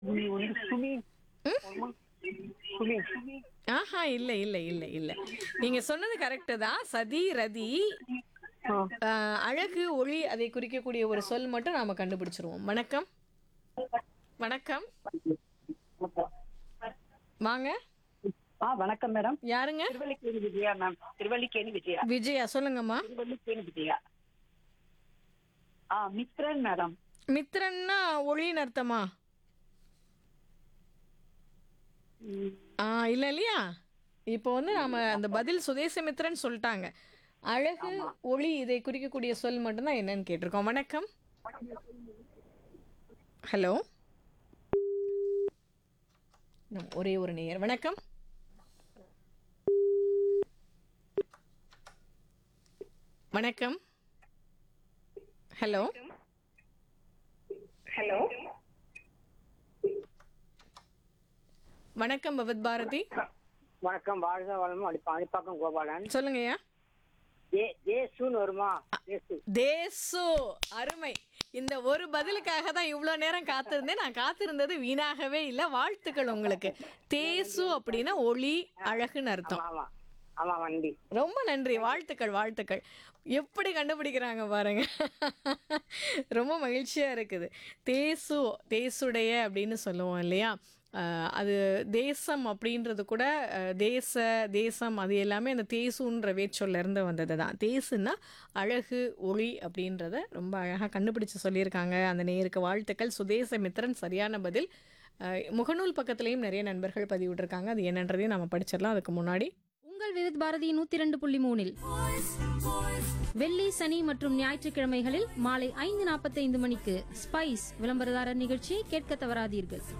நீ வந்து சுமி சுமி ஆஹா இல்ல இல்ல இல்ல இல்ல நீங்க சொன்னது கரெக்டு தான் சதி ரதி ஆ. ஆஹ், அழகு ஒளி அதை குறிக்கக்கூடிய ஒரு சொல் மட்டும் நாம கண்டுபிடிச்சிருவோம் வணக்கம் வணக்கம் வாங்க ஆ வணக்கம் மேடம் யாருங்க திருவல்லிக்கேணி விஜயா மேம் திருவல்லிக்கேணி விஜயா விஜயா சொல்லுங்கம்மா திருவல்லிக்கேணி விஜயா ஆ மித்ரன் மேடம் மித்ரன்னா ஒளின்னு அர்த்தமா ம், ஆ இல்ல இல்லையா இப்போ வந்து நாம அந்த பதில் சுதேசமித்ரன் சொல்லிட்டாங்க அழகு ஒளி இதை குறிக்கக்கூடிய சொல் மட்டும்தான் என்னன்னு கேட்டிருக்கோம் வணக்கம் ஹலோ நம் ஒரே ஒரு நேயர் வணக்கம் வணக்கம் ஹலோ ஹலோ வணக்கம் பவத் பாரதி வணக்கம் வாழ்க வளமும் அடி பாணிப்பாக்கம் கோபாலன் சொல்லுங்கய்யா ஜே ஜேசுன்னு வருமா ஜேசு தேசு அருமை இந்த ஒரு பதிலுக்காக தான் இவ்வளோ நேரம் காத்திருந்தேன் நான் காத்திருந்தது வீணாகவே இல்லை வாழ்த்துக்கள் உங்களுக்கு தேசு அப்படின்னா ஒளி அழகுன்னு அர்த்தம் ஆமா ஆமா வண்டி ரொம்ப நன்றி வாழ்த்துக்கள் வாழ்த்துக்கள் எப்படி கண்டுபிடிக்கிறாங்க பாருங்க ரொம்ப மகிழ்ச்சியா இருக்குது தேசு தேசுடைய அப்படின்னு சொல்லுவோம் இல்லையா அஹ் அது தேசம் அப்படின்றது கூட அஹ், தேச தேசம் அது எல்லாமே அந்த தேசுன்ற வேச்சொல்ல இருந்து வந்தது தான் தேசுன்னா அழகு ஒளி அப்படின்றத ரொம்ப அழகாக கண்டுபிடிச்சு சொல்லியிருக்காங்க அந்த நேருக்கு வாழ்த்துக்கள் சுதேச மித்திரன் சரியான பதில் அஹ், முகநூல் பக்கத்துலேயும் நிறைய நண்பர்கள் பதிவிட்டிருக்காங்க அது என்னன்றதையும் நம்ம படிச்சிடலாம் அதுக்கு முன்னாடி உங்கள் விருத் பாரதி நூத்தி இரண்டு புள்ளி மூணில் வெள்ளி சனி மற்றும் ஞாயிற்றுக்கிழமைகளில் மாலை ஐந்து நாற்பத்தைந்து மணிக்கு ஸ்பைஸ் விளம்பரதாரர் நிகழ்ச்சியை கேட்க தவறாதீர்கள்